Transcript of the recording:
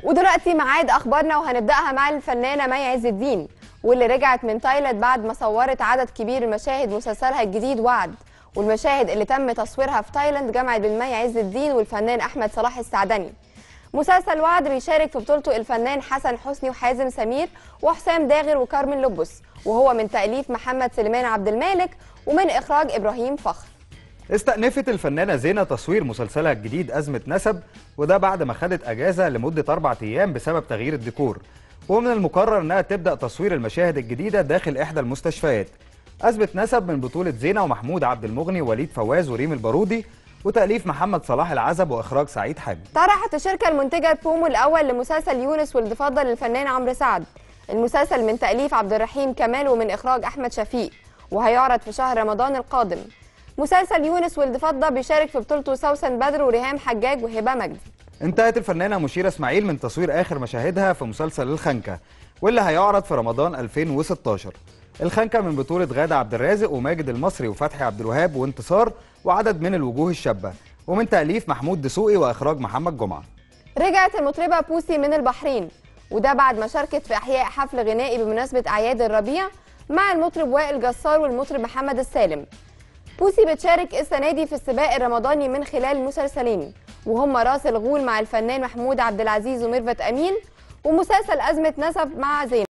ودلوقتي ميعاد اخبارنا وهنبداها مع الفنانه مي عز الدين واللي رجعت من تايلاند بعد ما صورت عدد كبير من مشاهد مسلسلها الجديد وعد والمشاهد اللي تم تصويرها في تايلاند جمعت بين مي عز الدين والفنان احمد صلاح السعدني مسلسل وعد بيشارك في بطولته الفنان حسن حسني وحازم سمير وحسام داغر وكارمن لبس وهو من تأليف محمد سليمان عبد المالك ومن إخراج إبراهيم فخر استأنفت الفنانة زينة تصوير مسلسلها الجديد أزمة نسب وده بعد ما خدت أجازة لمدة أربع أيام بسبب تغيير الديكور ومن المقرر أنها تبدأ تصوير المشاهد الجديدة داخل إحدى المستشفيات أزمة نسب من بطولة زينة ومحمود عبد المغني ووليد فواز وريم البارودي وتأليف محمد صلاح العزب وإخراج سعيد حامد طرحت الشركة المنتجة بومو الأول لمسلسل يونس واللي فضل للفنان عمرو سعد المسلسل من تأليف عبد الرحيم كمال ومن إخراج أحمد شفيق وهيعرض في شهر رمضان القادم مسلسل يونس ولد فضة بيشارك في بطولته سوسن بدر وريهام حجاج وهبة مجدي انتهت الفنانة مشيرة اسماعيل من تصوير آخر مشاهدها في مسلسل الخنكة واللي هيعرض في رمضان 2016 الخنكة من بطولة غادة عبد الرازق وماجد المصري وفتحي عبد الوهاب وانتصار وعدد من الوجوه الشابة ومن تأليف محمود دسوقي وإخراج محمد جمعة رجعت المطربة بوسي من البحرين وده بعد ما شاركت في إحياء حفل غنائي بمناسبة أعياد الربيع مع المطرب وائل جسار والمطرب محمد السالم بوسي بتشارك السنة دي في السباق الرمضاني من خلال مسلسلين وهم راس الغول مع الفنان محمود عبد العزيز وميرفت أمين ومسلسل أزمة نسب مع زينب